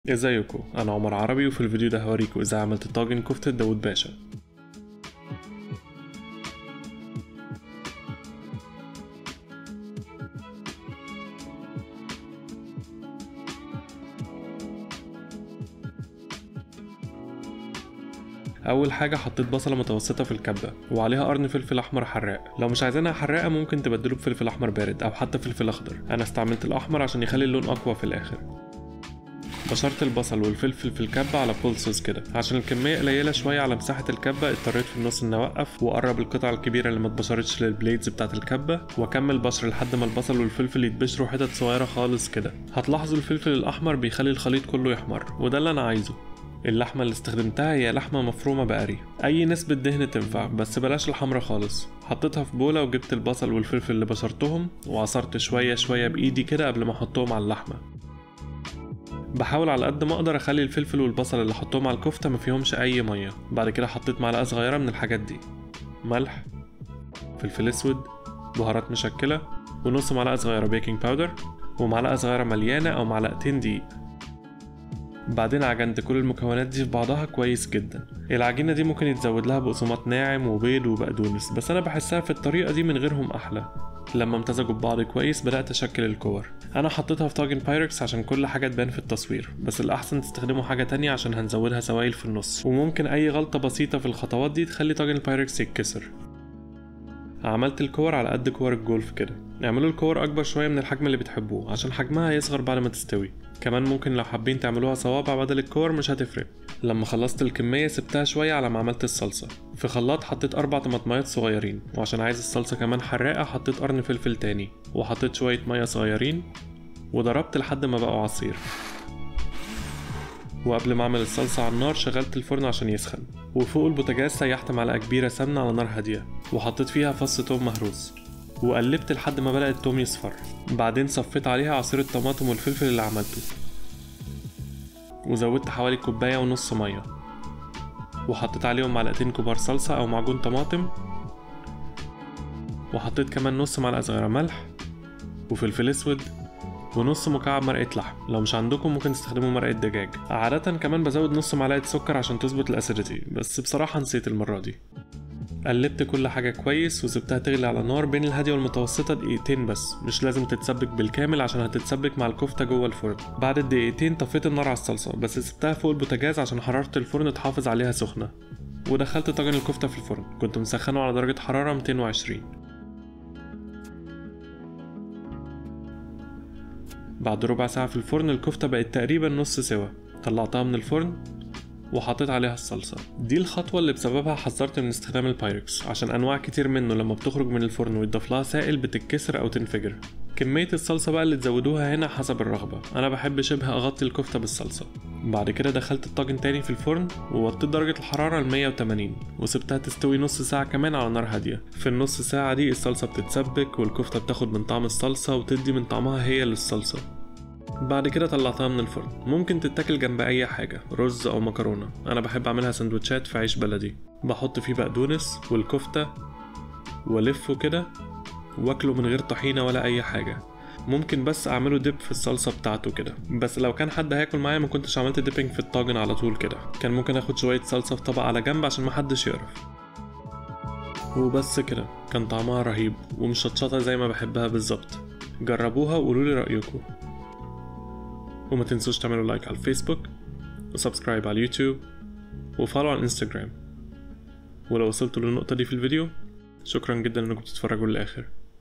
ازيكم انا عمر عربي وفي الفيديو ده هوريكم ازاي عملت طاجن كفتة داود باشا اول حاجه حطيت بصله متوسطه في الكبه وعليها قرن فلفل احمر حراق لو مش عايزينها حراقه ممكن تبدلوه بفلفل احمر بارد او حتى فلفل اخضر انا استعملت الاحمر عشان يخلي اللون اقوى في الاخر بشرت البصل والفلفل في الكبة على بولسز كده عشان الكمية قليلة شوية على مساحة الكبة اضطريت في النص اني اوقف واقرب القطع الكبيرة اللي ما اتبشرتش للبليدز بتاعة الكبة واكمل بشر لحد ما البصل والفلفل يتبشروا حتت صغيرة خالص كده هتلاحظوا الفلفل الاحمر بيخلي الخليط كله يحمر وده اللي انا عايزه اللحمة اللي استخدمتها هي لحمة مفرومة بقري أي نسبة دهن تنفع بس بلاش الحمرا خالص حطيتها في بولة وجبت البصل والفلفل اللي بشرتهم وعصرت شوية شوية بإيدي كده قبل ما أحطهم على اللحمة بحاول على قد ما اقدر اخلي الفلفل والبصل اللي احطهم على الكفته ما فيهمش اي ميه بعد كده حطيت معلقه صغيره من الحاجات دي ملح فلفل اسود بهارات مشكله ونص معلقه صغيره بيكنج باودر ومعلقه صغيره مليانه او معلقتين دقيق بعدين عجنت كل المكونات دي في بعضها كويس جدا العجينة دي ممكن يتزود لها بقسماط ناعم وبيض وبقدونس بس أنا بحسها في الطريقة دي من غيرهم أحلى لما امتزجوا ببعض كويس بدأت أشكل الكور أنا حطيتها في طاجن بايركس عشان كل حاجة تبان في التصوير بس الأحسن تستخدموا حاجة تانية عشان هنزودها سوائل في النص وممكن أي غلطة بسيطة في الخطوات دي تخلي طاجن البايركس يتكسر عملت الكور على قد كور الجولف كده اعملوا الكور اكبر شويه من الحجم اللي بتحبوه عشان حجمها يصغر بعد ما تستوي كمان ممكن لو حابين تعملوها صوابع بدل الكور مش هتفرق لما خلصت الكميه سبتها شويه على ما عملت الصلصه في خلاط حطيت اربع طماطميات صغيرين وعشان عايز الصلصه كمان حراقه حطيت قرن فلفل تاني وحطيت شويه ميه صغيرين وضربت لحد ما بقوا عصير وقبل ما اعمل الصلصة على النار شغلت الفرن عشان يسخن وفوق البوتاجاز سيحت معلقة كبيرة سمنة على نار هادية وحطيت فيها فص توم مهروس وقلبت لحد ما بدأ التوم يصفر بعدين صفيت عليها عصير الطماطم والفلفل اللي عملته وزودت حوالي كوباية ونص مية وحطيت عليهم معلقتين كبار صلصة أو معجون طماطم وحطيت كمان نص معلقة صغيرة ملح وفلفل أسود ونص مكعب مرقة لحم لو مش عندكم ممكن تستخدموا مرقة دجاج عادة كمان بزود نص معلقة سكر عشان تظبط الأسيديتي بس بصراحة نسيت المرة دي قلبت كل حاجة كويس وسبتها تغلي على نار بين الهادية والمتوسطة دقيقتين بس مش لازم تتسبك بالكامل عشان هتتسبك مع الكفتة جوه الفرن بعد الدقيقتين طفيت النار على الصلصة بس سبتها فوق البوتاجاز عشان حرارة الفرن تحافظ عليها سخنة ودخلت طاجن الكفتة في الفرن كنت مسخنه على درجة حرارة 220 بعد ربع ساعة في الفرن الكفتة بقت تقريبا نص سوا طلعتها من الفرن وحطيت عليها الصلصة دي الخطوة اللي بسببها حذرت من استخدام البايركس عشان أنواع كتير منه لما بتخرج من الفرن ويتضاف لها سائل بتتكسر أو تنفجر كمية الصلصة بقى اللي تزودوها هنا حسب الرغبة أنا بحب شبه أغطي الكفتة بالصلصة بعد كده دخلت الطاجن تاني في الفرن ووطيت درجة الحرارة ل 180 وسبتها تستوي نص ساعة كمان على نار هادية في النص ساعة دي الصلصة بتتسبك والكفتة بتاخد من طعم الصلصة وتدي من طعمها هي للصلصة بعد كده طلعتها من الفرن ممكن تتاكل جنب اي حاجه رز او مكرونه انا بحب اعملها سندوتشات في عيش بلدي بحط فيه بقدونس والكفته والفه كده واكله من غير طحينه ولا اي حاجه ممكن بس اعمله ديب في الصلصه بتاعته كده بس لو كان حد هياكل معايا ما كنتش عملت ديبنج في الطاجن على طول كده كان ممكن اخد شويه صلصه في طبق على جنب عشان محدش يقرف وبس كده كان طعمها رهيب ومشطشطه زي ما بحبها بالظبط جربوها وقولوا لي رايكم وما تنسوش تعملوا لايك على الفيسبوك وسبسكرايب على اليوتيوب وفولو على الانستجرام ولو وصلتوا للنقطة دي في الفيديو شكرا جدا انكم بتتفرجوا للآخر